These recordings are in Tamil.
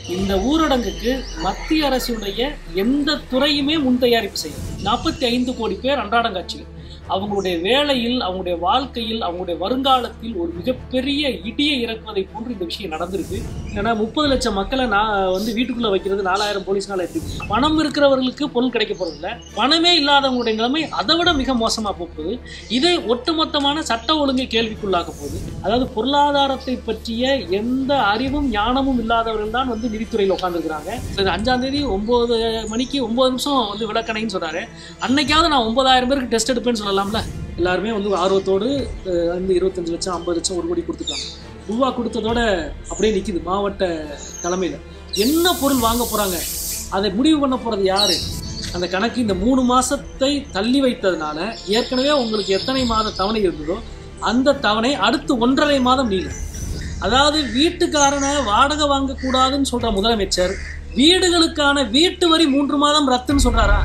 இந்த ஊரடங்குக்கு மத்திய அரசுடைய எந்த துறையுமே முன் தயாரிப்பு செய்யும் நாற்பத்தி ஐந்து கோடி பேர் அன்றாடம் காட்சிகள் அவங்களுடைய வேலையில் அவங்களுடைய வாழ்க்கையில் அவங்களுடைய வருங்காலத்தில் ஒரு மிகப்பெரிய இடியை இறக்குவதை போன்று இந்த விஷயம் நடந்திருக்கு ஏன்னா முப்பது லட்சம் மக்களை நான் வந்து வீட்டுக்குள்ள வைக்கிறது நாலாயிரம் போலீஸ்னால எப்படி பணம் இருக்கிறவர்களுக்கு பொருள் கிடைக்க போறதில்ல பணமே இல்லாதவங்களுடைய நிலைமை அதை விட மிக மோசமா போகுது இது ஒட்டுமொத்தமான சட்ட ஒழுங்கை கேள்விக்குள்ளாக போகுது அதாவது பொருளாதாரத்தை பற்றிய எந்த அறிவும் ஞானமும் இல்லாதவர்கள் தான் வந்து நிதித்துறையில் உட்காந்துருக்காங்க அஞ்சாம் தேதி ஒன்பது மணிக்கு ஒன்பது நிமிஷம் வந்து விளக்கணைன்னு சொல்றாரு அன்னைக்காவது நான் ஒன்பதாயிரம் பேருக்கு டெஸ்ட் எடுப்பேன்னு சொல்லலாம்ல எல்லாருமே வந்து ஆர்வத்தோடு அஹ், வந்து இருபத்தஞ்சு லட்சம் ஐம்பது லட்சம் ஒரு கோடி கொடுத்துருக்காங்க ரூபா கொடுத்ததோட அப்படியே நிக்குது மாவட்ட தலைமையில என்ன பொருள் வாங்க போறாங்க அதை முடிவு பண்ண போறது யாரு அந்த கணக்கு இந்த மூணு மாசத்தை தள்ளி வைத்ததுனால ஏற்கனவே உங்களுக்கு எத்தனை மாத தவணை இருந்ததோ அந்த தவணை அடுத்து ஒன்றரை மாதம் நீளும் அதாவது வீட்டுக்காரனை வாடகை வாங்கக்கூடாதுன்னு சொல்ற முதலமைச்சர் வீடுகளுக்கான வீட்டு வரி மூன்று மாதம் ரத்துன்னு சொல்றாரா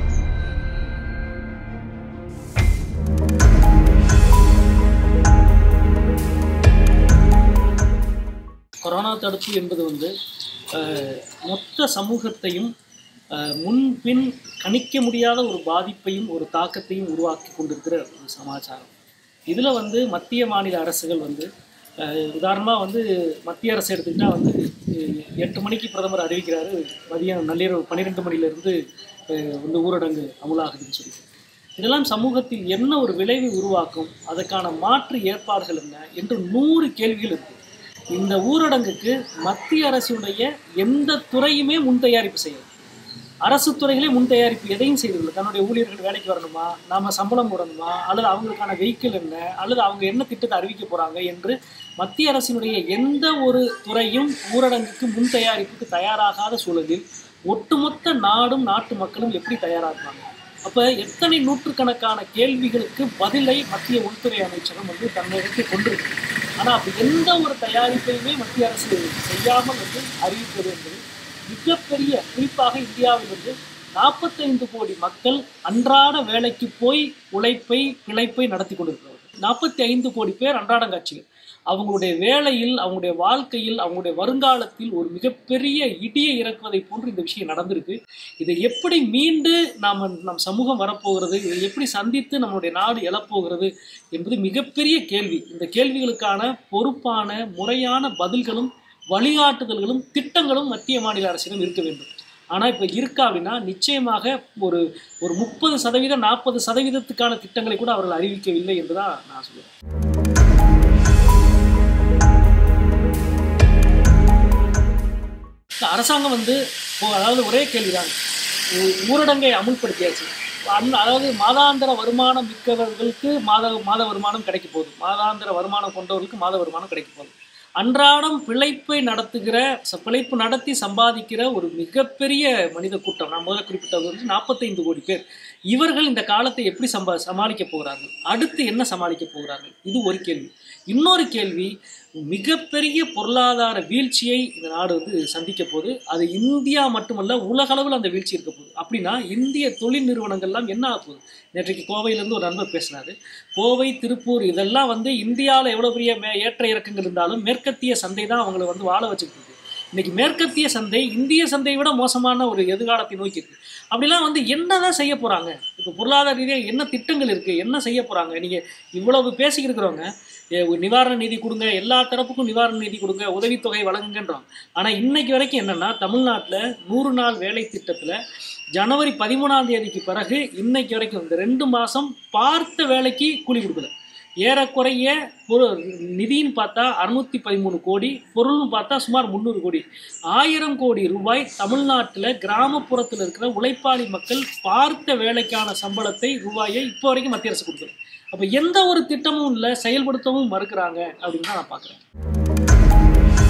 கொரோனா தடுப்பு என்பது வந்து அஹ், மொத்த சமூகத்தையும் அஹ், முன்பின் கணிக்க முடியாத ஒரு பாதிப்பையும் ஒரு தாக்கத்தையும் உருவாக்கி கொண்டிருக்கிற ஒரு சமாச்சாரம் இதில் வந்து மத்திய மாநில அரசுகள் வந்து உதாரணமாக வந்து மத்திய அரசு எடுத்துக்கிட்டால் வந்து அஹ், எட்டு மணிக்கு பிரதமர் அறிவிக்கிறாரு மதியம் நள்ளிரவு பன்னிரெண்டு மணிலேருந்து வந்து ஊரடங்கு அமுலாகுதுன்னு சொல்லி இதெல்லாம் சமூகத்தில் என்ன ஒரு விளைவை உருவாக்கும் அதற்கான மாற்று ஏற்பாடுகள் என்ன என்று நூறு கேள்விகள் இருக்கு இந்த ஊரடங்குக்கு மத்திய அரசுடைய எந்த துறையுமே முன் தயாரிப்பு செய்யும் அரசு துறைகளே முன் தயாரிப்பு எதையும் செய்திருக்கல தன்னுடைய ஊழியர்கள் வேலைக்கு வரணுமா நாம சம்பளம் போடணுமா அல்லது அவங்களுக்கான வெஹிக்கிள் என்ன அல்லது அவங்க என்ன திட்டத்தை அறிவிக்க போறாங்க என்று மத்திய அரசினுடைய எந்த ஒரு துறையும் ஊரடங்குக்கு முன் தயாரிப்புக்கு தயாராகாத சூழலில் ஒட்டுமொத்த நாடும் நாட்டு மக்களும் எப்படி தயாராகுவாங்க அப்ப எத்தனை நூற்றுக்கணக்கான கேள்விகளுக்கு பதிலை மத்திய உள்துறை அமைச்சகம் வந்து தன்னிடத்தில் கொண்டிருக்கு ஆனா அப்படி எந்த ஒரு தயாரிப்பையுமே மத்திய அரசு செய்யாமல் வந்து அறிவிப்பது என்பது மிகப்பெரிய குறிப்பாக இந்தியாவில் வந்து நாற்பத்தைந்து கோடி மக்கள் அன்றாட வேலைக்கு போய் உழைப்பை பிழைப்பை நடத்தி கொண்டிருக்கிறார்கள் நாற்பத்தி ஐந்து கோடி பேர் அன்றாடம் காட்சிகள் அவங்களுடைய வேலையில் அவங்களுடைய வாழ்க்கையில் அவங்களுடைய வருங்காலத்தில் ஒரு மிகப்பெரிய இடியை இறக்குவதை போன்று இந்த விஷயம் நடந்திருக்கு இதை எப்படி மீண்டு நாம் நம் சமூகம் வரப்போகிறது இதை எப்படி சந்தித்து நம்மளுடைய நாடு எழப்போகிறது என்பது மிகப்பெரிய கேள்வி இந்த கேள்விகளுக்கான பொறுப்பான முறையான பதில்களும் வழிகாட்டுதல்களும் திட்டங்களும் மத்திய மாநில அரசிடம் இருக்க வேண்டும் ஆனால் இப்போ இருக்காவினா நிச்சயமாக ஒரு ஒரு முப்பது சதவீதம் நாற்பது சதவீதத்துக்கான திட்டங்களை கூட அவர்கள் அறிவிக்கவில்லை என்றுதான் நான் சொல்லுவேன் இந்த அரசாங்கம் வந்து இப்போ அதாவது ஒரே கேள்விதான் ஊ- ஊரடங்கை அமுல்படுத்தியாச்சு அந் அதாவது மாதாந்திர வருமானம் மிக்கவர்களுக்கு மாத மாத வருமானம் கிடைக்க போகுது மாதாந்திர வருமானம் கொண்டவர்களுக்கு மாத வருமானம் கிடைக்க போகுது அன்றாடம் பிழைப்பை நடத்துகிற ச- பிழைப்பு நடத்தி சம்பாதிக்கிற ஒரு மிகப்பெரிய மனித கூட்டம் நான் முதல்ல குறிப்பிட்டது வந்து நாற்பத்தைந்து கோடி பேர் இவர்கள் இந்த காலத்தை எப்படி சம்பா சமாளிக்க போகிறார்கள் அடுத்து என்ன சமாளிக்க போகிறார்கள் இது ஒரு கேள்வி இன்னொரு கேள்வி மிகப்பெரிய பொருளாதார வீழ்ச்சியை இந்த நாடு வந்து சந்திக்க போகுது அது இந்தியா மட்டுமல்ல உலகளவில் அந்த வீழ்ச்சி இருக்க போகுது அப்படின்னா இந்திய தொழில் நிறுவனங்கள்லாம் என்ன ஆக போகுது நேற்றைக்கு கோவையிலேருந்து ஒரு நண்பர் பேசினாரு கோவை திருப்பூர் இதெல்லாம் வந்து இந்தியாவில் எவ்வளோ பெரிய மே ஏற்ற இறக்கங்கள் இருந்தாலும் மேற்கத்திய சந்தை தான் அவங்களை வந்து வாழ வச்சுக்கிட்டு இருக்கு இன்னைக்கு மேற்கத்திய சந்தை இந்திய சந்தையை விட மோசமான ஒரு எதிர்காலத்தை நோக்கி இருக்கு அப்படிலாம் வந்து என்னதான் செய்ய போறாங்க இப்போ பொருளாதார ரீதியாக என்ன திட்டங்கள் இருக்கு என்ன செய்ய போறாங்க நீங்க இவ்வளவு பேசிக்கிட்டு இருக்கிறவங்க ஏ, ஒரு நிவாரண நிதி கொடுங்க எல்லா தரப்புக்கும் நிவாரண நிதி கொடுங்க உதவித்தொகை வழங்குங்கன்றோம் ஆனா இன்னைக்கு வரைக்கும் என்னன்னா தமிழ்நாட்டுல நூறு நாள் வேலை திட்டத்துல ஜனவரி பதிமூணாம் தேதிக்கு பிறகு இன்னைக்கு வரைக்கும் இந்த ரெண்டு மாசம் பார்த்த வேலைக்கு கூலி கொடுக்கல ஏறக்குறைய பொரு நிதின்னு பார்த்தா அறுநூத்தி பதிமூணு கோடி பொருள்னு பார்த்தா சுமார் முந்நூறு கோடி ஆயிரம் கோடி ரூபாய் தமிழ்நாட்டில் கிராமப்புறத்தில் இருக்கிற உழைப்பாளி மக்கள் பார்த்த வேலைக்கான சம்பளத்தை ரூபாயை இப்போ வரைக்கும் மத்திய அரசு கொடுக்குது அப்போ எந்த ஒரு திட்டமும் இல்லை செயல்படுத்தவும் மறுக்கிறாங்க அப்படின்னு தான் நான் பார்க்குறேன்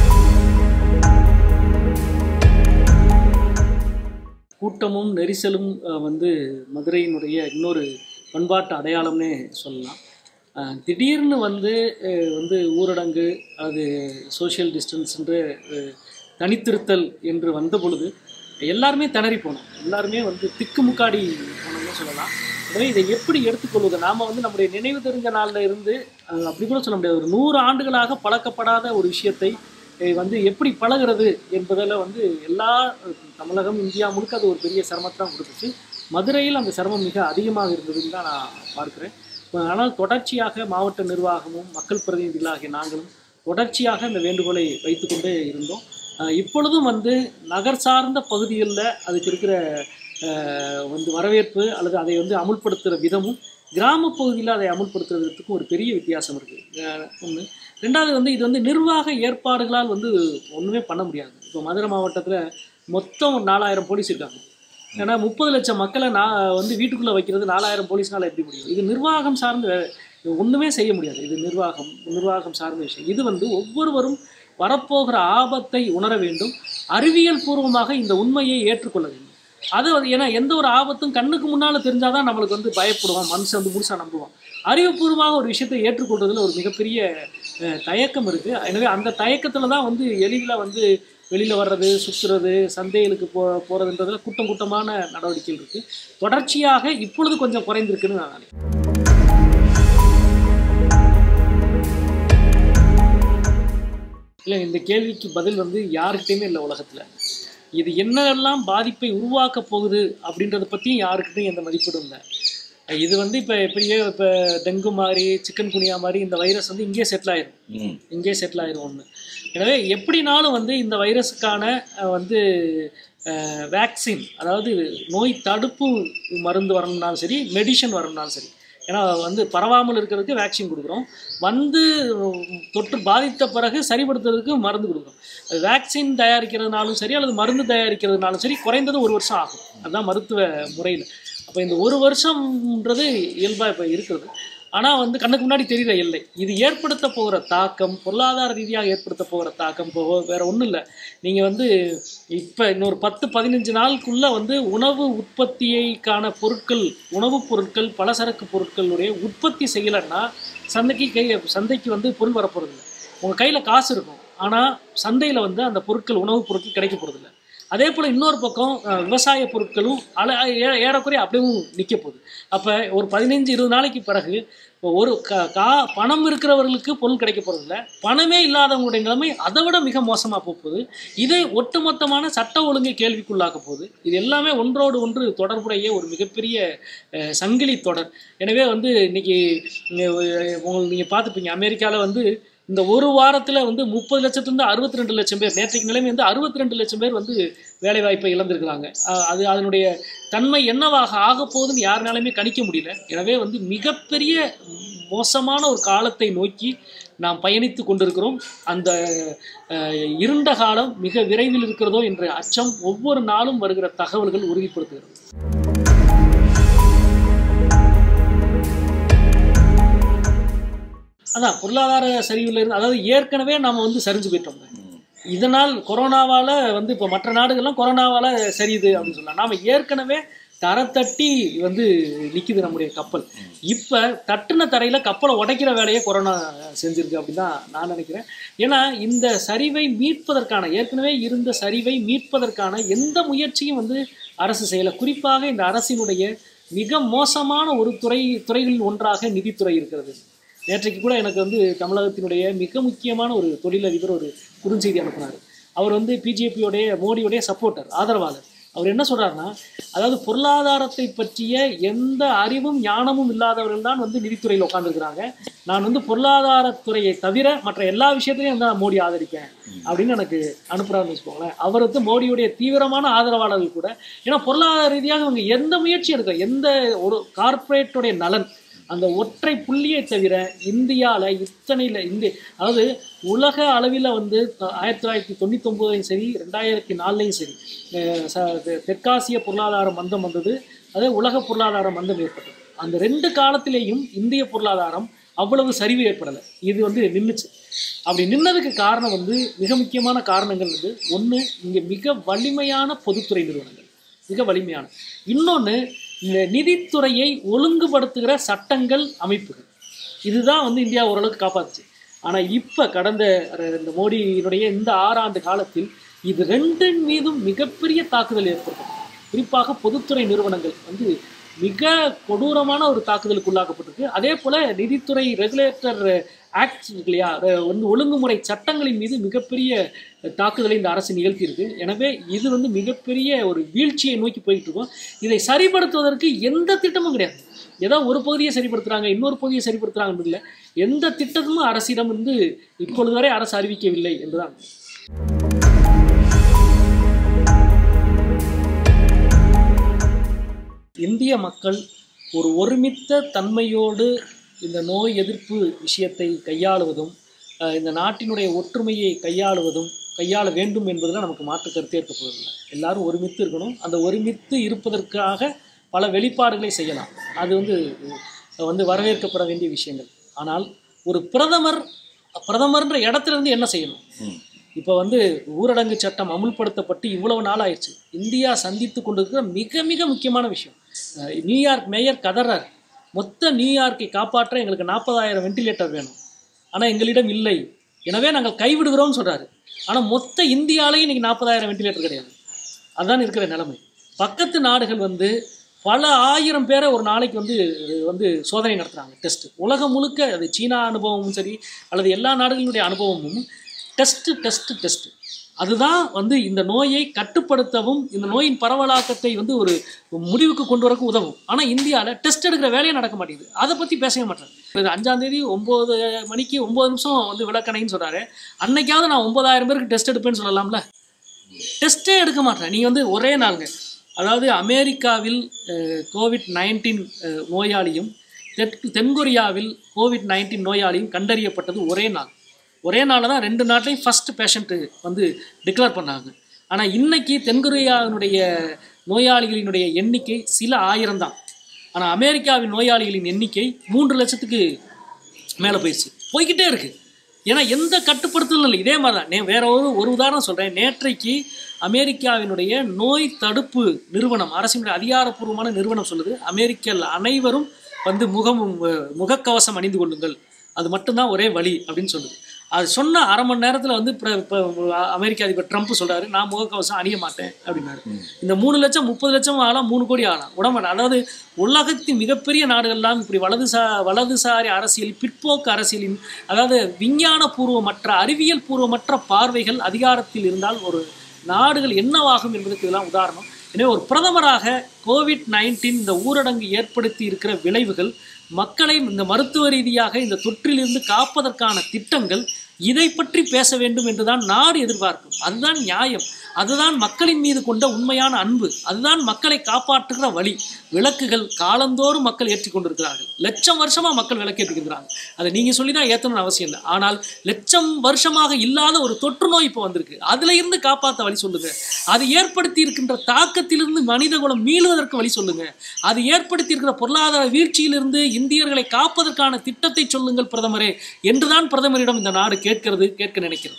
கூட்டமும் நெரிசலும் அஹ், வந்து மதுரையினுடைய இன்னொரு பண்பாட்டு அடையாளம்னே சொல்லலாம் அஹ், திடீர்னு வந்து அஹ், வந்து ஊரடங்கு அது சோஷியல் டிஸ்டன்ஸ்ன்று தனித்திருத்தல் என்று வந்த பொழுது எல்லாருமே திணறி போனோம் எல்லாருமே வந்து திக்குமுக்காடி போனோம்னு சொல்லலாம் எனவே இதை எப்படி எடுத்துக்கொள்வது நாம் வந்து நம்முடைய நினைவு தெரிஞ்ச நாளில் இருந்து அஹ், அப்படி கூட சொல்ல முடியாது ஒரு நூறு ஆண்டுகளாக பழக்கப்படாத ஒரு விஷயத்தை அஹ் வந்து எப்படி பழகிறது என்பதில் வந்து எல்லா அஹ், தமிழகம் இந்தியா முழுக்க அது ஒரு பெரிய சிரமத்தை தான் கொடுத்துச்சு மதுரையில் அந்த சிரமம் மிக அதிகமாக இருந்ததுன்னு தான் நான் பார்க்குறேன் ஆனால் தொடர்ச்சியாக மாவட்ட நிர்வாகமும் மக்கள் பிரதிநிதிகளாகிய நாங்களும் தொடர்ச்சியாக இந்த வேண்டுகோளை வைத்துக்கொண்டே இருந்தோம் அஹ் இப்பொழுதும் வந்து நகர் சார்ந்த பகுதிகளில் அதுக்கு இருக்கிற அஹ், வந்து வரவேற்பு அல்லது அதை வந்து அமுல்படுத்துகிற விதமும் கிராம பகுதியில் அதை அமுல்படுத்துறதுக்கும் ஒரு பெரிய வித்தியாசம் இருக்குது ஒன்று ரெண்டாவது வந்து இது வந்து நிர்வாக ஏற்பாடுகளால் வந்து ஒன்றுமே பண்ண முடியாது இப்போ மதுரை மாவட்டத்தில் மொத்தம் ஒரு நாலாயிரம் போலீஸ் இருக்காங்க ஏன்னா முப்பது லட்சம் மக்களை நான் வந்து வீட்டுக்குள்ளே வைக்கிறது நாலாயிரம் போலீஸ்னால எப்படி முடியும் இது நிர்வாகம் சார்ந்த வேலை. இது ஒன்றுமே செய்ய முடியாது இது நிர்வாகம் நிர்வாகம் சார்ந்த விஷயம் இது வந்து ஒவ்வொருவரும் வரப்போகிற ஆபத்தை உணர வேண்டும் அறிவியல் பூர்வமாக இந்த உண்மையை ஏற்றுக்கொள்ள வேண்டும் அது வந்து ஏன்னா எந்த ஒரு ஆபத்தும் கண்ணுக்கு முன்னால் தெரிஞ்சாதான் நம்மளுக்கு வந்து பயப்படுவான் மனுஷன் வந்து முழுசாக நம்புவான் அறிவுபூர்வமாக ஒரு விஷயத்தை ஏற்றுக்கொள்றதுல ஒரு மிகப்பெரிய அஹ், தயக்கம் இருக்குது எனவே அந்த தயக்கத்தில் தான் வந்து எளிதில் வந்து வெளியில் வர்றது சுற்றுறது சந்தைகளுக்கு போ போகிறதுன்றதுல கூட்டம் கூட்டமான நடவடிக்கைகள் இருக்குது தொடர்ச்சியாக இப்பொழுது கொஞ்சம் குறைந்திருக்குன்னு நான் நினைக்கிறேன் இல்லை இந்த கேள்விக்கு பதில் வந்து யாருக்கிட்டையுமே இல்லை உலகத்தில் இது என்னெல்லாம் பாதிப்பை உருவாக்க போகுது அப்படின்றத பற்றியும் யாருக்கிட்டையும் எந்த மதிப்பீடும் இல்லை இது வந்து இப்போ எப்படியோ இப்போ டெங்கு மாதிரி சிக்கன் குனியா மாதிரி இந்த வைரஸ் வந்து இங்கேயே செட்டில் ஆயிரும் ம் இங்கே செட்டில் ஆயிரும் ஒன்று எனவே எப்படினாலும் வந்து இந்த வைரஸுக்கான அஹ், வந்து வேக்சின் அதாவது நோய் தடுப்பு மருந்து வரணும்னாலும் சரி மெடிசன் வரணும்னாலும் சரி ஏன்னா வந்து பரவாமல் இருக்கிறதுக்கு வேக்சின் கொடுக்குறோம் வந்து உம், தொற்று பாதித்த பிறகு சரிப்படுத்துறதுக்கு மருந்து கொடுக்குறோம் அது வேக்சின் தயாரிக்கிறதுனாலும் சரி அல்லது மருந்து தயாரிக்கிறதுனாலும் சரி குறைந்தது ஒரு வருஷம் ஆகும் அதுதான் மருத்துவ முறையில் அப்போ இந்த ஒரு வருஷம்ன்றது இயல்பாக இப்போ இருக்கிறது ஆனால் வந்து கண்ணுக்கு முன்னாடி தெரிகிற எல்லை இது ஏற்படுத்த போகிற தாக்கம் பொருளாதார ரீதியாக ஏற்படுத்த போகிற தாக்கம் இப்போ வேற ஒன்றும் இல்லை நீங்கள் வந்து இப்போ இன்னொரு பத்து பதினஞ்சு நாளுக்குள்ளே வந்து உணவு உற்பத்தியைக்கான பொருட்கள் உணவுப் பொருட்கள் பலசரக்கு பொருட்களுடைய உற்பத்தி செய்யலைன்னா சந்தைக்கு கை சந்தைக்கு வந்து பொருள் வரப்போகிறது இல்லை உங்கள் கையில் காசு இருக்கும் ஆனால் சந்தையில் வந்து அந்த பொருட்கள் உணவுப் பொருட்கள் கிடைக்க போகிறதில்ல அதே போல் இன்னொரு பக்கம் அஹ், விவசாய பொருட்களும் அல ஏ- ஏறக்குறைய அப்படியும் நிற்க போகுது அப்போ ஒரு பதினஞ்சு இருபது நாளைக்கு பிறகு ஒரு க கா பணம் இருக்கிறவர்களுக்கு பொருள் கிடைக்க போகிறதில்ல பணமே இல்லாதவங்களுடைய நிலைமை அதை விட மிக மோசமாக போகுது இது ஒட்டுமொத்தமான சட்ட ஒழுங்கை கேள்விக்குள்ளாக்க போகுது இது எல்லாமே ஒன்றோடு ஒன்று தொடர்புடைய ஒரு மிகப்பெரிய அஹ், சங்கிலி தொடர் எனவே வந்து இன்னைக்கு உங்களுக்கு நீங்கள் பார்த்துப்பீங்க அமெரிக்காவில் வந்து இந்த ஒரு வாரத்தில் வந்து முப்பது லட்சத்துலேருந்து அறுபத்தி ரெண்டு லட்சம் பேர் நேற்றைக்கு நிலைமை வந்து அறுபத்தி ரெண்டு லட்சம் பேர் வந்து வேலைவாய்ப்பை இழந்திருக்கிறாங்க அஹ் அது அதனுடைய தன்மை என்னவாக ஆக போகுதுன்னு யாருனாலுமே கணிக்க முடியல எனவே வந்து மிகப்பெரிய மோசமான ஒரு காலத்தை நோக்கி நாம் பயணித்து கொண்டிருக்கிறோம் அந்த அஹ், இருண்ட காலம் மிக விரைவில் இருக்கிறதோ என்ற அச்சம் ஒவ்வொரு நாளும் வருகிற தகவல்கள் உறுதிப்படுத்துகிறது அதான் பொருளாதார சரிவில் இருந்து அதாவது ஏற்கனவே நாம் வந்து சரிஞ்சு போயிட்டோம் இதனால் கொரோனாவால் வந்து இப்போ மற்ற நாடுகள்லாம் கொரோனாவால் சரியுது அப்படின்னு சொல்லலாம் நாம் ஏற்கனவே தரத்தட்டி வந்து நிற்கிது நம்முடைய கப்பல் இப்போ தட்டுன தரையில் கப்பலை உடைக்கிற வேலையை கொரோனா செஞ்சிருக்கு அப்படின்னு தான் நான் நினைக்கிறேன் ஏன்னா இந்த சரிவை மீட்பதற்கான ஏற்கனவே இருந்த சரிவை மீட்பதற்கான எந்த முயற்சியும் வந்து அரசு செய்யலை குறிப்பாக இந்த அரசினுடைய மிக மோசமான ஒரு துறை துறைகளில் ஒன்றாக நிதித்துறை இருக்கிறது நேற்றைக்கு கூட எனக்கு வந்து தமிழகத்தினுடைய மிக முக்கியமான ஒரு தொழிலதிபர் ஒரு குறுஞ்செய்தி அனுப்புனார் அவர் வந்து பிஜேபியோடைய மோடியோடைய சப்போர்ட்டர் ஆதரவாளர் அவர் என்ன சொல்றாருன்னா அதாவது பொருளாதாரத்தை பற்றிய எந்த அறிவும் ஞானமும் இல்லாதவர்கள் தான் வந்து நிதித்துறையில் உட்காந்துருக்குறாங்க நான் வந்து பொருளாதாரத்துறையை தவிர மற்ற எல்லா விஷயத்திலையும் வந்து நான் மோடி ஆதரிப்பேன் அப்படின்னு எனக்கு அனுப்புறாருன்னு வச்சுக்கோங்களேன் அவர் வந்து மோடியுடைய தீவிரமான ஆதரவாளர்கள் கூட ஏன்னா பொருளாதார ரீதியாக அவங்க எந்த முயற்சி எடுக்க எந்த ஒரு கார்ப்பரேட்டுடைய நலன் அந்த ஒற்றை புள்ளியை தவிர இந்தியாவில் இத்தனையில் இந்திய அதாவது உலக அளவில் வந்து த- ஆயிரத்தி தொள்ளாயிரத்தி தொண்ணூத்தொம்போதையும் சரி ரெண்டாயிரத்தி நாலுலையும் சரி அஹ் ச- தெ- தெற்காசிய பொருளாதார மந்தம் வந்தது அதே உலக பொருளாதார மந்தம் ஏற்பட்டது அந்த ரெண்டு காலத்திலேயும் இந்திய பொருளாதாரம் அவ்வளவு சரிவு ஏற்படலை இது வந்து நின்றுச்சு அப்படி நின்னதுக்கு காரணம் வந்து மிக முக்கியமான காரணங்கள் வந்து ஒன்று இங்கே மிக வலிமையான பொதுத்துறை நிறுவனங்கள் மிக வலிமையான இன்னொன்று இந்த நிதித்துறையை ஒழுங்குபடுத்துகிற சட்டங்கள் அமைப்புகள் இதுதான் வந்து இந்தியா ஓரளவுக்கு காப்பாத்துச்சு ஆனால் இப்போ கடந்த ர- இந்த மோடியினுடைய இந்த ஆறாண்டு காலத்தில் இது ரெண்டின் மீதும் மிகப்பெரிய தாக்குதல் ஏற்பட்டது குறிப்பாக பொதுத்துறை நிறுவனங்கள் வந்து மிக கொடூரமான ஒரு தாக்குதலுக்கு உள்ளாக்கப்பட்டிருக்கு அதே போல் நிதித்துறை ரெகுலேட்டர் ஆக்ட் இருக்கு இல்லையா அதை வந்து ஒழுங்குமுறை சட்டங்களின் மீது மிகப்பெரிய தாக்குதலை இந்த அரசு நிகழ்த்தியிருக்கு எனவே இது வந்து மிகப்பெரிய ஒரு வீழ்ச்சியை நோக்கி போயிட்டு இருக்கோம் இதை சரிப்படுத்துவதற்கு எந்த திட்டமும் கிடையாது ஏதோ ஒரு பகுதியை சரிப்படுத்துறாங்க இன்னொரு பகுதியை சரிப்படுத்துறாங்க இல்லை எந்த திட்டமும் அரசிடம் வந்து இப்பொழுது வரை அரசு அறிவிக்கவில்லை என்றுதான் இந்திய மக்கள் ஒரு ஒருமித்த தன்மையோடு இந்த நோய் எதிர்ப்பு விஷயத்தை கையாளுவதும் அஹ், இந்த நாட்டினுடைய ஒற்றுமையை கையாளுவதும் கையாள வேண்டும் என்பதில் நமக்கு மாற்று கருத்தே இருக்க போவதில்லை எல்லாரும் ஒருமித்து இருக்கணும் அந்த ஒருமித்து இருப்பதற்காக பல வெளிப்பாடுகளை செய்யலாம் அது வந்து அஹ், வந்து வரவேற்கப்பட வேண்டிய விஷயங்கள் ஆனால் ஒரு பிரதமர் பிரதமர்ன்ற இடத்துல இருந்து என்ன செய்யணும் இப்போ வந்து ஊரடங்கு சட்டம் அமுல்படுத்தப்பட்டு இவ்வளவு நாள் ஆயிடுச்சு இந்தியா சந்தித்து கொண்டிருக்கிற மிக மிக முக்கியமான விஷயம் அஹ் நியூயார்க் மேயர் கதறார் மொத்த நியூயார்க்கை காப்பாற்ற எங்களுக்கு நாற்பதாயிரம் வெண்டிலேட்டர் வேணும் ஆனால் எங்களிடம் இல்லை எனவே நாங்கள் கைவிடுகிறோம்னு சொல்றாரு ஆனால் மொத்த இந்தியாலையும் இன்னைக்கு நாற்பதாயிரம் வெண்டிலேட்டர் கிடையாது அதுதான் இருக்கிற நிலைமை பக்கத்து நாடுகள் வந்து பல ஆயிரம் பேரை ஒரு நாளைக்கு வந்து வந்து சோதனை நடத்துகிறாங்க டெஸ்ட் உலகம் முழுக்க அது சீனா அனுபவமும் சரி அல்லது எல்லா நாடுகளுடைய அனுபவமும் டெஸ்ட்டு டெஸ்ட்டு டெஸ்ட் அதுதான் வந்து இந்த நோயை கட்டுப்படுத்தவும் இந்த நோயின் பரவலாக்கத்தை வந்து ஒரு முடிவுக்கு கொண்டு வரக்கு உதவும் ஆனால் இந்தியாவில் டெஸ்ட் எடுக்கிற வேலையே நடக்க மாட்டேங்குது அதை பற்றி பேசவே மாட்டேன் இது அஞ்சாம் தேதி ஒம்பது மணிக்கு ஒம்பது நிமிஷம் வந்து விளக்கணைன்னு சொல்கிறாரு அன்னைக்காவது நான் ஒன்பதாயிரம் பேருக்கு டெஸ்ட் எடுப்பேன்னு சொல்லலாம்ல டெஸ்ட்டே எடுக்க மாட்டேன் நீ வந்து ஒரே நாளுங்க அதாவது அமெரிக்காவில் கோவிட் நைன்டீன் நோயாளியும் தெற்கு தென்கொரியாவில் கோவிட் நைன்டீன் நோயாளியும் கண்டறியப்பட்டது ஒரே நாள் ஒரே நாளில் தான் ரெண்டு நாட்லையும் ஃபர்ஸ்ட் பேஷண்ட்டு வந்து டிக்ளேர் பண்ணாங்க ஆனால் இன்னைக்கு தென்கொரியாவினுடைய நோயாளிகளினுடைய எண்ணிக்கை சில ஆயிரம் தான் ஆனால் அமெரிக்காவின் நோயாளிகளின் எண்ணிக்கை மூன்று லட்சத்துக்கு மேலே போயிடுச்சு போய்கிட்டே இருக்கு ஏன்னா எந்த கட்டுப்படுத்தலும் இல்லை இதே மாதிரி தான் நே வேற ஒரு ஒரு உதாரணம் சொல்கிறேன் நேற்றைக்கு அமெரிக்காவினுடைய நோய் தடுப்பு நிறுவனம் அரசினுடைய அதிகாரப்பூர்வமான நிறுவனம் சொல்லுது அமெரிக்கல் அனைவரும் வந்து முகம் முகக்கவசம் அணிந்து கொள்ளுங்கள் அது மட்டும்தான் ஒரே வழி அப்படின்னு சொல்லுது அது சொன்ன அரை மணி நேரத்தில் வந்து இப்ப- இப்ப அமெரிக்க அதிபர் ட்ரம்ப் சொல்றாரு நான் முகக்கவசம் அணிய மாட்டேன் அப்படின்னாரு இந்த மூணு லட்சம் முப்பது லட்சம் ஆகலாம் மூணு கோடி ஆகலாம் உடம்பு அதாவது உலகத்தின் மிகப்பெரிய நாடுகள்லாம் இப்படி வலதுசா வலதுசாரி அரசியல் பிற்போக்கு அரசியலின் அதாவது விஞ்ஞான பூர்வமற்ற அறிவியல் பூர்வமற்ற பார்வைகள் அதிகாரத்தில் இருந்தால் ஒரு நாடுகள் என்னவாகும் என்பதற்கு இதெல்லாம் உதாரணம் எனவே ஒரு பிரதமராக கோவிட் நைன்டீன் இந்த ஊரடங்கு ஏற்படுத்தி இருக்கிற விளைவுகள் மக்களை இந்த மருத்துவ ரீதியாக இந்த தொற்றிலிருந்து காப்பதற்கான திட்டங்கள் இதை பற்றி பேச வேண்டும் என்றுதான் நாடு எதிர்பார்க்கும் அதுதான் நியாயம் அதுதான் மக்களின் மீது கொண்ட உண்மையான அன்பு அதுதான் மக்களை காப்பாற்றுகிற வழி விளக்குகள் காலந்தோறும் மக்கள் ஏற்றிக் கொண்டிருக்கிறார்கள் லட்சம் வருஷமா மக்கள் விளக்கேற்றுக்கிறாங்க அதை நீங்க சொல்லி தான் ஏற்றணும்னு அவசியம் இல்லை ஆனால் லட்சம் வருஷமாக இல்லாத ஒரு தொற்று நோய் இப்போ வந்திருக்கு அதுல இருந்து காப்பாற்ற வழி சொல்லுங்க அது ஏற்படுத்தி இருக்கின்ற தாக்கத்திலிருந்து மனித குலம் மீளுவதற்கு வழி சொல்லுங்க அது ஏற்படுத்தி இருக்கிற பொருளாதார வீழ்ச்சியிலிருந்து இந்தியர்களை காப்பதற்கான திட்டத்தை சொல்லுங்கள் பிரதமரே என்றுதான் பிரதமரிடம் இந்த நாடு கேட்கிறது கேட்க நினைக்கிறது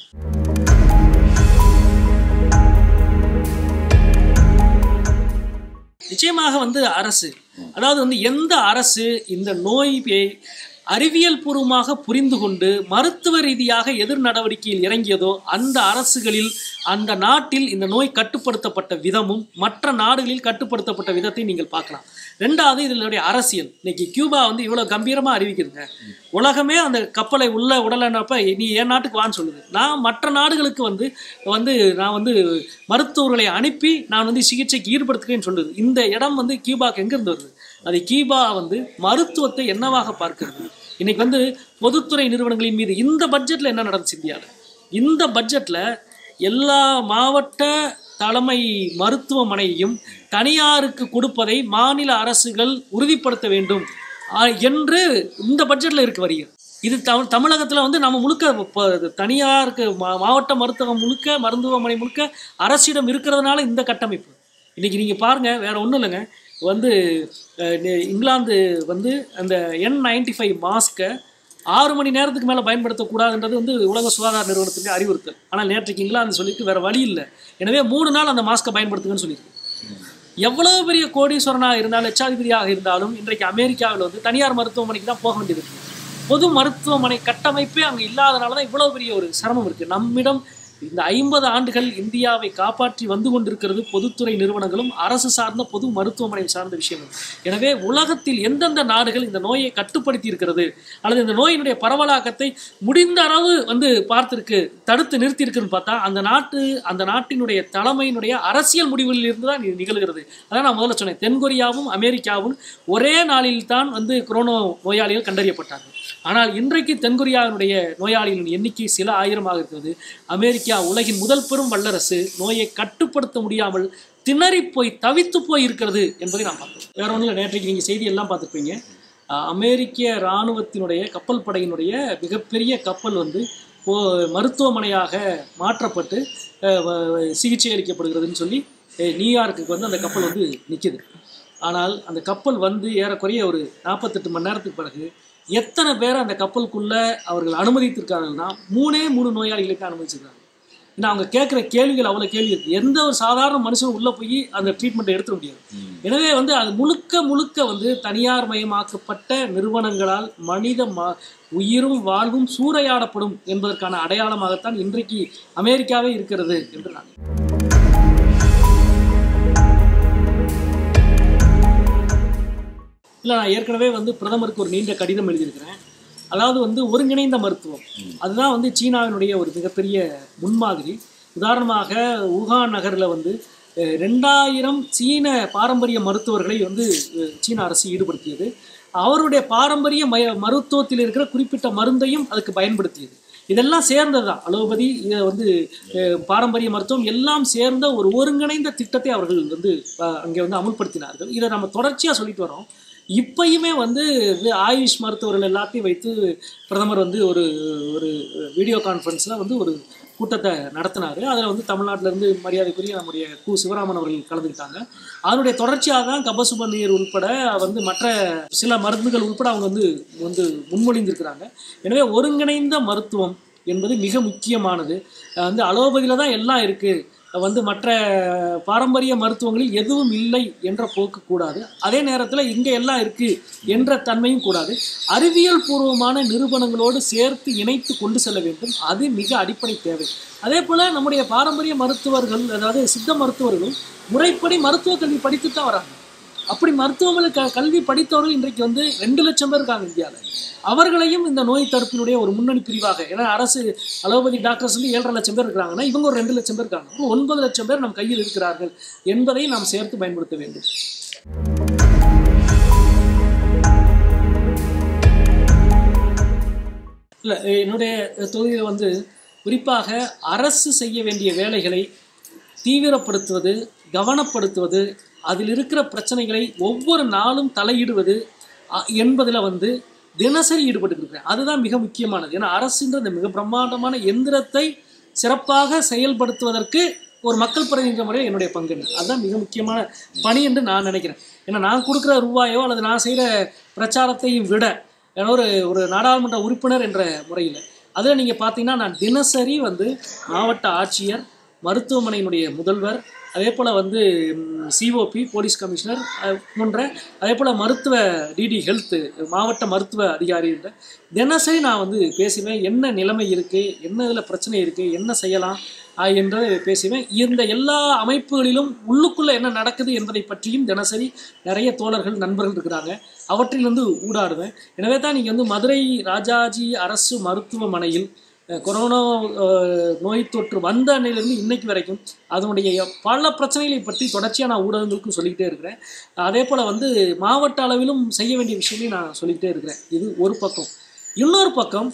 நிச்சயமாக வந்து அரசு அதாவது வந்து எந்த அரசு இந்த நோயை அறிவியல் பூர்வமாக புரிந்து கொண்டு மருத்துவ ரீதியாக எதிர் நடவடிக்கையில் இறங்கியதோ அந்த அரசுகளில் அந்த நாட்டில் இந்த நோய் கட்டுப்படுத்தப்பட்ட விதமும் மற்ற நாடுகளில் கட்டுப்படுத்தப்பட்ட விதத்தை நீங்கள் பார்க்கலாம் ரெண்டாவது இதனுடைய அரசியல் இன்னைக்கு கியூபா வந்து இவ்வளோ கம்பீரமாக அறிவிக்குதுங்க உலகமே அந்த கப்பலை உள்ள உடலனப்ப நீ என் நாட்டுக்கு வான்னு சொல்லுது நான் மற்ற நாடுகளுக்கு வந்து வந்து நான் வந்து மருத்துவர்களை அனுப்பி நான் வந்து சிகிச்சைக்கு ஈடுபடுத்துகிறேன்னு சொல்லுது இந்த இடம் வந்து கியூபாக்கு எங்கேருந்து வருது அது கியூபா வந்து மருத்துவத்தை என்னவாக பார்க்கிறது இன்னைக்கு வந்து பொதுத்துறை நிறுவனங்களின் மீது இந்த பட்ஜெட்டில் என்ன நடந்துச்சு இந்தியாவில் இந்த பட்ஜெட்டில் எல்லா மாவட்ட தலைமை மருத்துவமனையையும் தனியாருக்கு கொடுப்பதை மாநில அரசுகள் உறுதிப்படுத்த வேண்டும் ஆ, என்று இந்த பட்ஜெட்டில் இருக்கு வருகிறது இது தமிழ் தமிழகத்தில் வந்து நம்ம முழுக்க இப்போ தனியாருக்கு மா- மாவட்ட மருத்துவம் முழுக்க மருத்துவமனை முழுக்க அரசிடம் இருக்கிறதுனால இந்த கட்டமைப்பு இன்னைக்கு நீங்கள் பாருங்கள் வேற ஒன்றும் இல்லைங்க வந்து அஹ், நி- இங்கிலாந்து வந்து அந்த என் நைன்டி ஃபைவ் மாஸ்க்கை ஆறு மணி நேரத்துக்கு மேலே பயன்படுத்தக்கூடாதுன்றது வந்து உலக சுகாதார நிறுவனத்துக்கு அறிவுறுத்தல் ஆனால் நேற்றைக்கு இங்கிலாந்து சொல்லிட்டு வேற வழி இல்லை எனவே மூணு நாள் அந்த மாஸ்க்கை பயன்படுத்துங்கன்னு சொல்லியிருக்கு எவ்வளவு பெரிய கோடீஸ்வரனாக இருந்தாலும் லட்சாதிபதியாக இருந்தாலும் இன்றைக்கு அமெரிக்காவில் வந்து தனியார் மருத்துவமனைக்கு தான் போக வேண்டியது இருக்கு பொது மருத்துவமனை கட்டமைப்பே அங்கே இல்லாதனால தான் இவ்வளவு பெரிய ஒரு சிரமம் இருக்கு நம்மிடம் இந்த ஐம்பது ஆண்டுகள் இந்தியாவை காப்பாற்றி வந்து கொண்டிருக்கிறது பொதுத்துறை நிறுவனங்களும் அரசு சார்ந்த பொது மருத்துவமனை சார்ந்த விஷயங்கள் எனவே உலகத்தில் எந்தெந்த நாடுகள் இந்த நோயை கட்டுப்படுத்தி இருக்கிறது அல்லது இந்த நோயினுடைய பரவலாக்கத்தை முடிந்த அளவு வந்து பார்த்திருக்கு தடுத்து நிறுத்தி இருக்குன்னு பார்த்தா அந்த நாட்டு அந்த நாட்டினுடைய தலைமையினுடைய அரசியல் முடிவுகளில் இருந்து தான் இது நிகழ்கிறது அதான் நான் முதல்ல சொன்னேன் தென்கொரியாவும் அமெரிக்காவும் ஒரே நாளில் தான் வந்து கொரோனா நோயாளிகள் கண்டறியப்பட்டார்கள் ஆனால் இன்றைக்கு தென்கொரியாவினுடைய நோயாளிகளின் எண்ணிக்கை சில ஆயிரமாக இருக்கிறது அமெரிக்கா உலகின் முதல் பெரும் வல்லரசு நோயை கட்டுப்படுத்த முடியாமல் திணறி போய் தவித்து போய் இருக்கிறது என்பதை நாம் பார்க்கிறோம் வேற ஒன்றும் இல்லை நேற்றைக்கு நீங்கள் செய்தி எல்லாம் பார்த்துருப்பீங்க அஹ் அமெரிக்க இராணுவத்தினுடைய கப்பல் படையினுடைய மிகப்பெரிய கப்பல் வந்து போ மருத்துவமனையாக மாற்றப்பட்டு அஹ் வ- வ- சிகிச்சை அளிக்கப்படுகிறதுன்னு சொல்லி அஹ் நியூயார்க்குக்கு வந்து அந்த கப்பல் வந்து நிற்கிது ஆனால் அந்த கப்பல் வந்து ஏறக்குறைய ஒரு நாற்பத்தெட்டு மணி நேரத்துக்கு பிறகு எத்தனை பேர் அந்த கப்பலுக்குள்ள அவர்கள் அனுமதித்திருக்காங்கன்னா மூணே மூணு நோயாளிகளுக்கு அனுமதிச்சிருக்காங்க ஏன்னா அவங்க கேட்குற கேள்விகள் அவ்வளோ கேள்வி இருக்கு எந்த ஒரு சாதாரண மனுஷனும் உள்ளே போய் அந்த ட்ரீட்மெண்ட்டை எடுத்துட முடியாது எனவே வந்து அது முழுக்க முழுக்க வந்து தனியார் மயமாக்கப்பட்ட நிறுவனங்களால் மனித ம உயிரும் வாழ்வும் சூறையாடப்படும் என்பதற்கான அடையாளமாகத்தான் இன்றைக்கு அமெரிக்காவே இருக்கிறது என்று நான் இல்லை நான் ஏற்கனவே வந்து பிரதமருக்கு ஒரு நீண்ட கடிதம் எழுதியிருக்கிறேன் அதாவது வந்து ஒருங்கிணைந்த மருத்துவம் அதுதான் வந்து சீனாவினுடைய ஒரு மிகப்பெரிய முன்மாதிரி உதாரணமாக ஊகான் நகரில் வந்து அஹ், ரெண்டாயிரம் சீன பாரம்பரிய மருத்துவர்களை வந்து அஹ், சீன அரசு ஈடுபடுத்தியது அவருடைய பாரம்பரிய மய மருத்துவத்தில் இருக்கிற குறிப்பிட்ட மருந்தையும் அதுக்கு பயன்படுத்தியது இதெல்லாம் சேர்ந்தது தான் அலோபதி இதை வந்து அஹ், பாரம்பரிய மருத்துவம் எல்லாம் சேர்ந்த ஒரு ஒருங்கிணைந்த திட்டத்தை அவர்கள் வந்து அஹ், அங்கே வந்து அமுல்படுத்தினார்கள் இதை நம்ம தொடர்ச்சியாக சொல்லிட்டு வரோம் இப்பயுமே வந்து இது ஆயுஷ் மருத்துவர்கள் எல்லாத்தையும் வைத்து பிரதமர் வந்து ஒரு ஒரு வீடியோ கான்ஃபரன்ஸில் வந்து ஒரு கூட்டத்தை நடத்தினார் அதில் வந்து தமிழ்நாட்டிலேருந்து மரியாதைக்குரிய நம்முடைய கு சிவராமன் அவர்கள் கலந்துக்கிட்டாங்க அதனுடைய தொடர்ச்சியாக தான் கபசுப நீர் உள்பட வந்து மற்ற சில மருந்துகள் உள்பட அவங்க வந்து வந்து முன்மொழிந்திருக்கிறாங்க எனவே ஒருங்கிணைந்த மருத்துவம் என்பது மிக முக்கியமானது அஹ் வந்து அலோபதியில் தான் எல்லாம் இருக்குது வந்து மற்ற பாரம்பரிய மருத்துவங்களில் எதுவும் இல்லை என்ற போக்கு கூடாது அதே நேரத்தில் இங்கே எல்லாம் இருக்குது என்ற தன்மையும் கூடாது அறிவியல் பூர்வமான நிறுவனங்களோடு சேர்த்து இணைத்து கொண்டு செல்ல வேண்டும் அது மிக அடிப்படை தேவை அதே போல் நம்முடைய பாரம்பரிய மருத்துவர்கள் அதாவது சித்த மருத்துவர்கள் முறைப்படி மருத்துவ கல்வி படித்து தான் வராங்க அப்படி மருத்துவமனை க கல்வி படித்தவர்கள் இன்றைக்கு வந்து ரெண்டு லட்சம் பேர் இருக்காங்க இந்தியாவில் அவர்களையும் இந்த நோய் தடுப்பினுடைய ஒரு முன்னணி பிரிவாக ஏன்னா அரசு அலோபதி டாக்டர்ஸ் வந்து ஏழரை லட்சம் பேர் இருக்கிறாங்கன்னா இவங்க ஒரு ரெண்டு லட்சம் பேர் இருக்காங்க அப்போ ஒன்பது லட்சம் பேர் நம் கையில் இருக்கிறார்கள் என்பதை நாம் சேர்த்து பயன்படுத்த வேண்டும் இல்லை என்னுடைய தொகுதியில் வந்து குறிப்பாக அரசு செய்ய வேண்டிய வேலைகளை தீவிரப்படுத்துவது கவனப்படுத்துவது அதில் இருக்கிற பிரச்சனைகளை ஒவ்வொரு நாளும் தலையிடுவது அ- என்பதில் வந்து தினசரி ஈடுபட்டு இருக்கிறேன் அதுதான் மிக முக்கியமானது ஏன்னா அரசுன்ற இந்த மிக பிரம்மாண்டமான எந்திரத்தை சிறப்பாக செயல்படுத்துவதற்கு ஒரு மக்கள் பிரதிநிதி முறையில் என்னுடைய பங்கு என்ன அதுதான் மிக முக்கியமான பணி என்று நான் நினைக்கிறேன் ஏன்னா நான் கொடுக்குற ரூபாயோ அல்லது நான் செய்கிற பிரச்சாரத்தையும் விட ஏன்னா ஒரு ஒரு நாடாளுமன்ற உறுப்பினர் என்ற முறையில் அதில் நீங்கள் பார்த்தீங்கன்னா நான் தினசரி வந்து மாவட்ட ஆட்சியர் மருத்துவமனையினுடைய முதல்வர் அதே போல் வந்து சிஓபி போலீஸ் கமிஷனர் அஹ், போன்ற அதே போல் மருத்துவ டிடி ஹெல்த் மாவட்ட மருத்துவ அதிகாரி என்ற தினசரி நான் வந்து பேசுவேன் என்ன நிலைமை இருக்குது என்ன இதில் பிரச்சனை இருக்குது என்ன செய்யலாம் ஆஹ், என்றதை பேசுவேன் இந்த எல்லா அமைப்புகளிலும் உள்ளுக்குள்ளே என்ன நடக்குது என்பதை பற்றியும் தினசரி நிறைய தோழர்கள் நண்பர்கள் இருக்கிறாங்க அவற்றிலிருந்து ஊடாடுவேன் எனவே தான் நீங்கள் வந்து மதுரை ராஜாஜி அரசு மருத்துவமனையில் அஹ், கொரோனா அஹ், நோய் தொற்று வந்த அன்னையிலிருந்து இன்னைக்கு வரைக்கும் அதனுடைய பல பிரச்சனைகளை பற்றி தொடர்ச்சியாக நான் ஊடகங்களுக்கும் சொல்லிக்கிட்டே இருக்கிறேன் அதே போல் வந்து மாவட்ட அளவிலும் செய்ய வேண்டிய விஷயங்களையும் நான் சொல்லிக்கிட்டே இருக்கிறேன் இது ஒரு பக்கம் இன்னொரு பக்கம்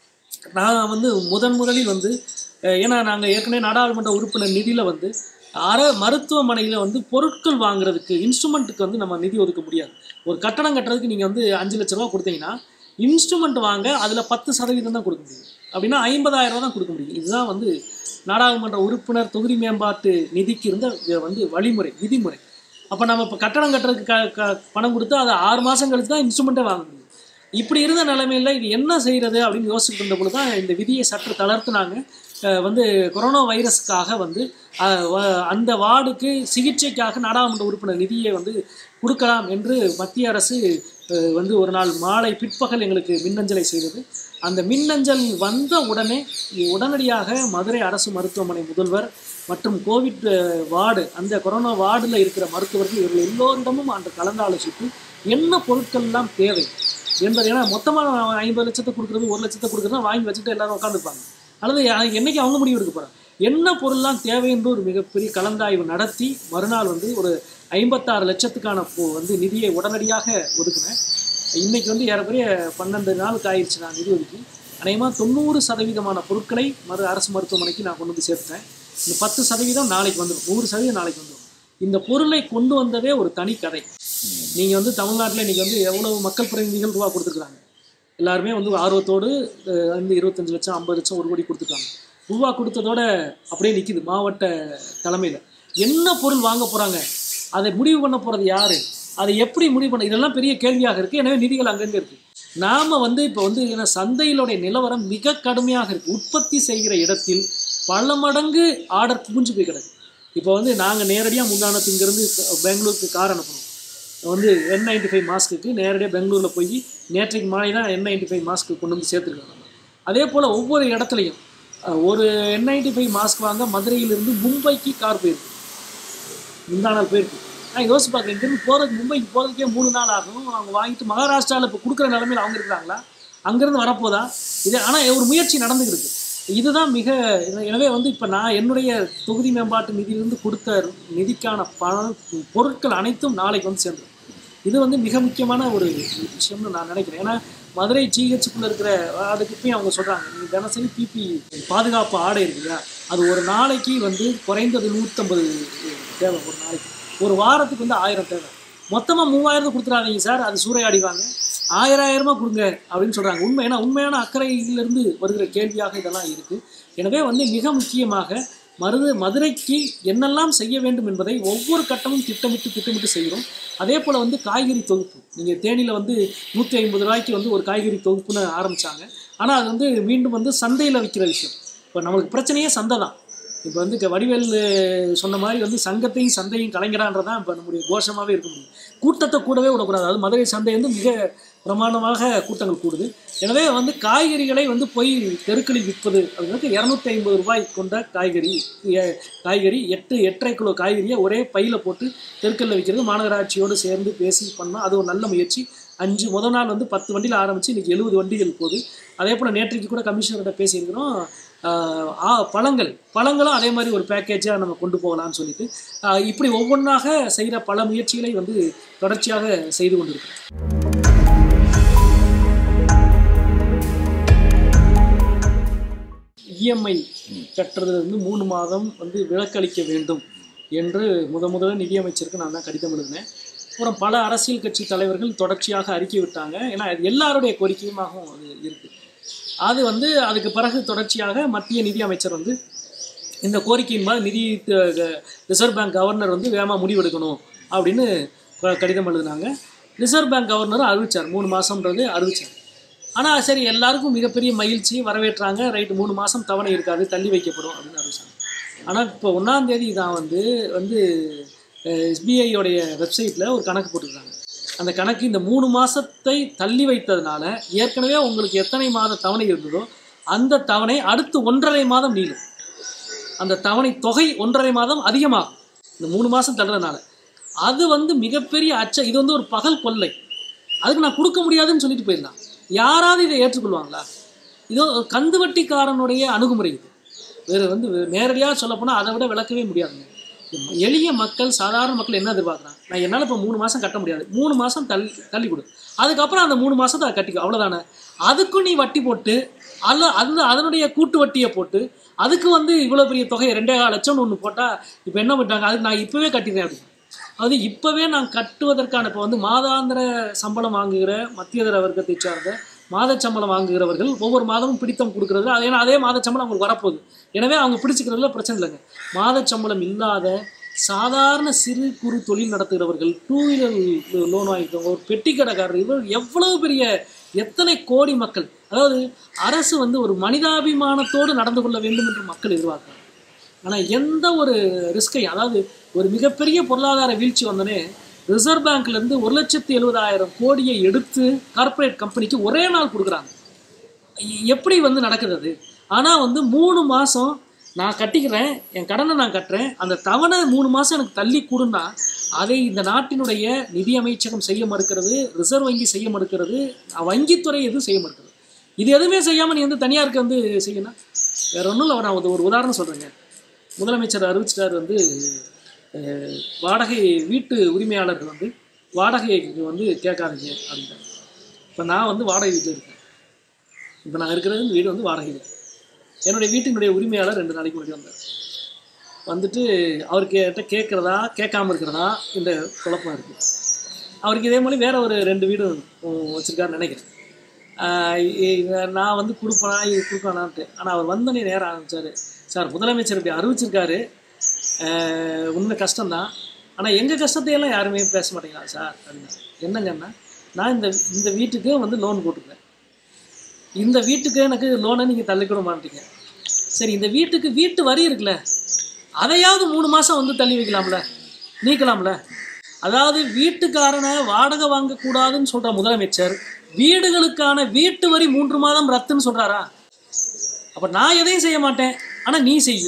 நான் வந்து முதன் முதலில் வந்து அஹ், ஏன்னா நாங்கள் ஏற்கனவே நாடாளுமன்ற உறுப்பினர் நிதியில் வந்து அற மருத்துவமனையில் வந்து பொருட்கள் வாங்குறதுக்கு இன்ஸ்ட்ருமெண்ட்டுக்கு வந்து நம்ம நிதி ஒதுக்க முடியாது ஒரு கட்டடம் கட்டுறதுக்கு நீங்கள் வந்து அஞ்சு லட்ச ரூபா கொடுத்தீங்கன்னா இன்ஸ்ட்ருமெண்ட் வாங்க அதில் பத்து சதவீதம் தான் கொடுக்க முடியும் அப்படின்னா ஐம்பதாயிரம் ரூபா தான் கொடுக்க முடியும் இதுதான் வந்து நாடாளுமன்ற உறுப்பினர் தொகுதி மேம்பாட்டு நிதிக்கு இருந்த அஹ், வந்து வழிமுறை விதிமுறை அப்போ நம்ம இப்போ கட்டடம் கட்டுறதுக்கு க க பணம் கொடுத்து அதை ஆறு மாதம் கழித்து தான் இன்ஸ்ட்ருமெண்ட்டே வாங்க முடியும் இப்படி இருந்த நிலைமையில் இது என்ன செய்கிறது அப்படின்னு யோசிச்சுட்டு இருந்த பொழுது தான் இந்த விதியை சற்று தளர்த்துனாங்க அஹ் வந்து கொரோனா வைரஸுக்காக வந்து அஹ், வ- அந்த வார்டுக்கு சிகிச்சைக்காக நாடாளுமன்ற உறுப்பினர் நிதியை வந்து கொடுக்கலாம் என்று மத்திய அரசு அஹ், வந்து ஒரு நாள் மாலை பிற்பகல் எங்களுக்கு மின்னஞ்சலை செய்தது அந்த மின்னஞ்சல் வந்த உடனே உடனடியாக மதுரை அரசு மருத்துவமனை முதல்வர் மற்றும் கோவிட் அஹ், வார்டு அந்த கொரோனா வார்டில் இருக்கிற மருத்துவர்கள் இவர்கள் எல்லோரிடமும் அன்று கலந்தாலோசித்து என்ன பொருட்கள் எல்லாம் தேவை என்பது ஏன்னா மொத்தமாக ஐம்பது லட்சத்தை கொடுக்குறது ஒரு லட்சத்தை கொடுக்குறது வாங்கி வச்சுட்டு எல்லாரும் உட்காந்துருப்பாங்க அல்லது யா- என்னைக்கு அவங்க முடிவு எடுக்க போகிறாங்க என்ன பொருள்லாம் தேவை என்று ஒரு மிகப்பெரிய கலந்தாய்வு நடத்தி மறுநாள் வந்து ஒரு ஐம்பத்தாறு லட்சத்துக்கான பொ- வந்து நிதியை உடனடியாக ஒதுக்கினேன் இன்னைக்கு வந்து ஏறக்குறைய பன்னெண்டு நாளுக்கு ஆயிடுச்சு நான் நிதி ஒதுக்கி அநேகமாக தொண்ணூறு சதவீதமான பொருட்களை மறு அரசு மருத்துவமனைக்கு நான் கொண்டு வந்து சேர்த்தேன் இந்த பத்து சதவீதம் நாளைக்கு வந்துடும் நூறு சதவீதம் நாளைக்கு வந்துடும் இந்த பொருளை கொண்டு வந்ததே ஒரு தனி கதை நீங்கள் வந்து தமிழ்நாட்டில் இன்னைக்கு வந்து எவ்வளவு மக்கள் பிரதிநிதிகள் ரூபா கொடுத்துருக்காங்க எல்லாருமே வந்து ஆர்வத்தோடு அஹ், வந்து இருபத்தஞ்சு லட்சம் ஐம்பது லட்சம் ஒரு கோடி கொடுத்துருக்காங்க ரூபா கொடுத்ததோட அப்படியே நிற்கிது மாவட்ட தலைமையில் என்ன பொருள் வாங்க போகிறாங்க அதை முடிவு பண்ண போகிறது யாரு அதை எப்படி முடிவு பண்ண இதெல்லாம் பெரிய கேள்வியாக இருக்குது எனவே நிதிகள் அங்கங்கே இருக்குது நாம் வந்து இப்போ வந்து ஏன்னா சந்தையிலுடைய நிலவரம் மிக கடுமையாக இருக்குது உற்பத்தி செய்கிற இடத்தில் பல மடங்கு ஆர்டர் குவிஞ்சு போய் கிடக்கு இப்போ வந்து நாங்கள் நேரடியாக முந்தானத்து இங்கேருந்து பெங்களூருக்கு கார் அனுப்பணும் வந்து என் நைன்டி ஃபைவ் மாஸ்க்குக்கு நேரடியாக பெங்களூரில் போய் நேற்றைக்கு மாலை தான் என் நைன்டி ஃபைவ் மாஸ்க்கு கொண்டு வந்து சேர்த்துருக்காங்க அதே போல் ஒவ்வொரு இடத்துலையும் அஹ், ஒரு என் நைன்டி ஃபைவ் மாஸ்க் வாங்க மதுரையிலிருந்து மும்பைக்கு கார் போயிருக்கு முந்தா நாள் போயிருக்கு நான் யோசிச்சு பார்க்குறேன் இங்கேருந்து போகிறதுக்கு மும்பைக்கு போகிறதுக்கே மூணு நாள் ஆகும் அவங்க வாங்கிட்டு மகாராஷ்டிராவில் இப்போ கொடுக்குற நிலமையில் அவங்க இருக்கிறாங்களா அங்கேருந்து வரப்போதா இது ஆனால் ஒரு முயற்சி நடந்துக்கிருக்கு இதுதான் மிக எனவே வந்து இப்போ நான் என்னுடைய தொகுதி மேம்பாட்டு நிதியிலிருந்து கொடுத்த நிதிக்கான பண பொருட்கள் அனைத்தும் நாளைக்கு வந்து சேர்ந்துடும் இது வந்து மிக முக்கியமான ஒரு விஷயம்னு நான் நினைக்கிறேன் ஏன்னா மதுரை ஜிஹெச்சுக்குள்ளே இருக்கிற அதுக்கு இப்பயும் அவங்க சொல்கிறாங்க நீங்கள் தினசரி பிபி பாதுகாப்பு ஆடை இருக்கு இல்லையா அது ஒரு நாளைக்கு வந்து குறைந்தது நூற்றம்பது தேவை ஒரு நாளைக்கு ஒரு வாரத்துக்கு வந்து ஆயிரம் தேவை மொத்தமாக மூவாயிரத்தை கொடுத்துறாதீங்க சார் அது சூறையாடிவாங்க ஆயிரம் ஆயிரமா கொடுங்க அப்படின்னு சொல்கிறாங்க உண்மை ஏன்னா உண்மையான அக்கறையிலிருந்து வருகிற கேள்வியாக இதெல்லாம் இருக்குது எனவே வந்து மிக முக்கியமாக மருது மதுரைக்கு என்னெல்லாம் செய்ய வேண்டும் என்பதை ஒவ்வொரு கட்டமும் திட்டமிட்டு திட்டமிட்டு செய்கிறோம் அதே போல் வந்து காய்கறி தொகுப்பு நீங்கள் தேனியில் வந்து நூற்றி ஐம்பது ரூபாய்க்கு வந்து ஒரு காய்கறி தொகுப்புன்னு ஆரம்பித்தாங்க ஆனால் அது வந்து மீண்டும் வந்து சந்தையில் விற்கிற விஷயம் இப்போ நம்மளுக்கு பிரச்சனையே சந்தை தான் இப்போ வந்து க- வடிவேல் சொன்ன மாதிரி வந்து சங்கத்தையும் சந்தையும் கலைஞரான்றதான் இப்போ நம்முடைய கோஷமாகவே இருக்க முடியும் கூட்டத்தை கூடவே விடக்கூடாது அது மதுரை சந்தை வந்து மிக பிரமாண்டமாக கூட்டங்கள் கூடுது எனவே வந்து காய்கறிகளை வந்து போய் தெருக்களில் விற்பது அப்படிங்கிறது இரநூத்தி ஐம்பது ரூபாய் கொண்ட காய்கறி எ- காய்கறி எட்டு எட்டரை கிலோ காய்கறியை ஒரே பையில் போட்டு தெருக்களில் விற்கிறது மாநகராட்சியோடு சேர்ந்து பேசி பண்ணோம் அது ஒரு நல்ல முயற்சி அஞ்சு முதல் நாள் வந்து பத்து வண்டியில் ஆரம்பித்து இன்றைக்கி எழுபது வண்டிகள் போகுது அதே போல் நேற்றைக்கு கூட கமிஷனர்கிட்ட பேசியிருக்கிறோம் ஆஹ் ஆ பழங்கள் பழங்களும் அதே மாதிரி ஒரு பேக்கேஜாக நம்ம கொண்டு போகலாம்னு சொல்லிட்டு ஆஹ் இப்படி ஒவ்வொன்றாக செய்கிற பல முயற்சிகளை வந்து தொடர்ச்சியாக செய்து கொண்டிருக்கிறோம் இஎம்ஐ கட்டுறது வந்து மூணு மாதம் வந்து விலக்களிக்க வேண்டும் என்று முத முதல்ல நிதியமைச்சருக்கு நான் தான் கடிதம் எழுதினேன் அப்புறம் பல அரசியல் கட்சி தலைவர்கள் தொடர்ச்சியாக அறிக்கை விட்டாங்க ஏன்னா அது எல்லாருடைய கோரிக்கையுமாகவும் அது இருக்குது அது வந்து அதுக்கு பிறகு தொடர்ச்சியாக மத்திய நிதி அமைச்சர் வந்து இந்த கோரிக்கையின் மாதிரி நிதி த- ரிசர்வ் பேங்க் கவர்னர் வந்து வேகமாக முடிவெடுக்கணும் அப்படின்னு க- கடிதம் எழுதினாங்க ரிசர்வ் பேங்க் கவர்னரும் அறிவிச்சார் மூணு மாதம்ன்றது அறிவிச்சார் ஆனால் சரி எல்லாருக்கும் மிகப்பெரிய மகிழ்ச்சி வரவேற்றாங்க ரைட்டு மூணு மாதம் தவணை இருக்காது தள்ளி வைக்கப்படும் அப்படின்னு அறிவிச்சாங்க ஆனால் இப்போ ஒன்றாம் தேதி தான் வந்து வந்து எஸ்பிஐயோடைய வெப்சைட்டில் ஒரு கணக்கு போட்டிருக்காங்க அந்த கணக்கு இந்த மூணு மாதத்தை தள்ளி வைத்ததுனால ஏற்கனவே உங்களுக்கு எத்தனை மாத தவணை இருந்ததோ அந்த தவணை அடுத்து ஒன்றரை மாதம் நீளும் அந்த தவணை தொகை ஒன்றரை மாதம் அதிகமாகும் இந்த மூணு மாதம் தள்ளுறதுனால அது வந்து மிகப்பெரிய அச்ச இது வந்து ஒரு பகல் கொள்ளை அதுக்கு நான் கொடுக்க முடியாதுன்னு சொல்லிட்டு போயிருந்தான் யாராவது இதை ஏற்றுக்கொள்வாங்களா இதோ கந்து வட்டிக்காரனுடைய அணுகுமுறை இது வேறு வந்து நேரடியாக சொல்லப்போனால் அதை விட விளக்கவே முடியாதுங்க எளிய மக்கள் சாதாரண மக்கள் என்ன எதிர்பார்க்குறாங்க நான் என்னால் இப்போ மூணு மாதம் கட்ட முடியாது மூணு மாதம் தள்ளி தள்ளி கொடு அதுக்கப்புறம் அந்த மூணு மாதத்தை அதை கட்டிக்கோ அவ்வளோதானே அதுக்கும் நீ வட்டி போட்டு அல்ல அந்த அதனுடைய கூட்டு வட்டியை போட்டு அதுக்கு வந்து இவ்வளோ பெரிய தொகை ரெண்டே கால் லட்சம்னு ஒன்று போட்டால் இப்போ என்ன பண்ணிட்டாங்க அதுக்கு நான் இப்போவே கட்டிடுறேன் அப்படின்னு அது இப்போவே நான் கட்டுவதற்கான இப்போ வந்து மாதாந்திர சம்பளம் வாங்குகிற மத்தியதர வர்க்கத்தை சார்ந்த மாத சம்பளம் வாங்குகிறவர்கள் ஒவ்வொரு மாதமும் பிடித்தம் கொடுக்கறது அது ஏன்னா அதே மாத சம்பளம் அவங்களுக்கு வரப்போகுது எனவே அவங்க பிடிச்சிக்கிறதுல பிரச்சனை இல்லைங்க மாத சம்பளம் இல்லாத சாதாரண சிறு குறு தொழில் நடத்துகிறவர்கள் டூ வீலர் லோன் வாங்கிக்கிறவங்க ஒரு பெட்டி கடைக்காரர் இவர் எவ்வளவு பெரிய எத்தனை கோடி மக்கள் அதாவது அரசு வந்து ஒரு மனிதாபிமானத்தோடு நடந்து கொள்ள வேண்டும் என்று மக்கள் எதிர்பார்க்கிறாங்க ஆனால் எந்த ஒரு ரிஸ்கை அதாவது ஒரு மிகப்பெரிய பொருளாதார வீழ்ச்சி வந்தோடனே ரிசர்வ் பேங்க்லேருந்து ஒரு லட்சத்தி எழுபதாயிரம் கோடியை எடுத்து கார்ப்பரேட் கம்பெனிக்கு ஒரே நாள் கொடுக்குறாங்க எ- எப்படி வந்து நடக்குது அது ஆனால் வந்து மூணு மாதம் நான் கட்டிக்கிறேன் என் கடனை நான் கட்டுறேன் அந்த தவணை மூணு மாதம் எனக்கு தள்ளி கூடுனா அதை இந்த நாட்டினுடைய நிதி அமைச்சகம் செய்ய மறுக்கிறது ரிசர்வ் வங்கி செய்ய மறுக்கிறது வங்கித்துறை எதுவும் செய்ய மறுக்கிறது இது எதுவுமே செய்யாமல் நீ வந்து தனியாருக்கு வந்து செய்யணும் வேற ஒன்றும் இல்லை நான் ஒரு- ஒரு உதாரணம் சொல்கிறேங்க முதலமைச்சர் அறிவிச்சிட்டார் வந்து அஹ், வாடகை வீட்டு உரிமையாளர்கள் வந்து வாடகைக்கு வந்து கேட்காதீங்க அப்படின்ட்டாங்க இப்போ நான் வந்து வாடகை வீட்டில் இருக்கேன் இப்போ நான் இருக்கிறது இந்த வீடு வந்து வாடகை வீடு என்னுடைய வீட்டினுடைய உரிமையாளர் ரெண்டு நாளைக்கு முன்னாடி வந்தார் வந்துட்டு அவர் கேட்ட கேட்குறதா கேட்காம இருக்கிறதா இந்த குழப்பம் இருக்குது அவருக்கு இதே மாதிரி வேற ஒரு ரெண்டு வீடு வச்சுருக்காருன்னு நினைக்கிறேன் ஆஹ் இ- இ- நான் வந்து கொடுப்பேனா இது கொடுப்பேனான்ட்டு ஆனால் அவர் வந்தோடனே நேரம் ஆரம்பிச்சார் சார் முதலமைச்சர் இப்படி அறிவிச்சிருக்காரு ஆஹ் உண்மை கஷ்டம்தான் ஆனால் எங்கள் கஷ்டத்தையெல்லாம் யாருமே பேச மாட்டேங்கிறாங்க சார் அப்படின்னா என்னங்கன்னா நான் இந்த இந்த வீட்டுக்கு வந்து லோன் போட்டுக்கிறேன் இந்த வீட்டுக்கு எனக்கு லோனை நீங்கள் தள்ளிக்கூட மாட்டீங்க சரி இந்த வீட்டுக்கு வீட்டு வரி இருக்குல்ல அதையாவது மூணு மாதம் வந்து தள்ளி வைக்கலாம்ல நீக்கலாம்ல அதாவது வீட்டுக்காரனை வாடகை வாங்கக்கூடாதுன்னு சொல்கிற முதலமைச்சர் வீடுகளுக்கான வீட்டு வரி மூன்று மாதம் ரத்துன்னு சொல்கிறாரா அப்போ நான் எதையும் செய்ய மாட்டேன் ஆனால் நீ செய்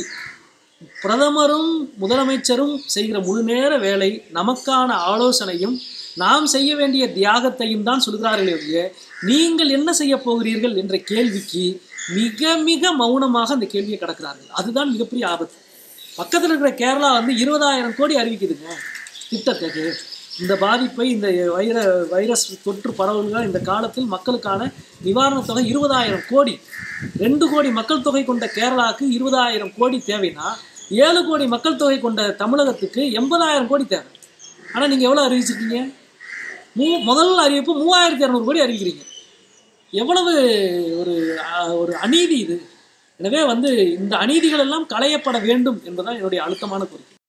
பிரதமரும் முதலமைச்சரும் செய்கிற முழு நேர வேலை நமக்கான ஆலோசனையும் நாம் செய்ய வேண்டிய தியாகத்தையும் தான் சொல்கிறார்களே ஒழிய நீங்கள் என்ன செய்ய போகிறீர்கள் என்ற கேள்விக்கு மிக மிக மௌனமாக அந்த கேள்வியை கடக்கிறார்கள் அதுதான் மிகப்பெரிய ஆபத்து பக்கத்தில் இருக்கிற கேரளா வந்து இருபதாயிரம் கோடி அறிவிக்குதுங்க திட்டத்துக்கு இந்த பாதிப்பை இந்த வைர வைரஸ் தொற்று பரவல்கள் இந்த காலத்தில் மக்களுக்கான நிவாரணத் தொகை இருபதாயிரம் கோடி ரெண்டு கோடி மக்கள் தொகை கொண்ட கேரளாவுக்கு இருபதாயிரம் கோடி தேவைன்னா ஏழு கோடி மக்கள் தொகை கொண்ட தமிழகத்துக்கு எண்பதாயிரம் கோடி தேவை ஆனால் நீங்கள் எவ்வளோ அறிவிச்சிருக்கீங்க மூ முதல் அறிவிப்பு மூவாயிரத்தி இரநூறு கோடி அறிவிக்கிறீங்க எவ்வளவு ஒரு அஹ், ஒரு அநீதி இது எனவே வந்து இந்த அநீதிகள் எல்லாம் களையப்பட வேண்டும் என்பதுதான் என்னுடைய அழுத்தமான கோரிக்கை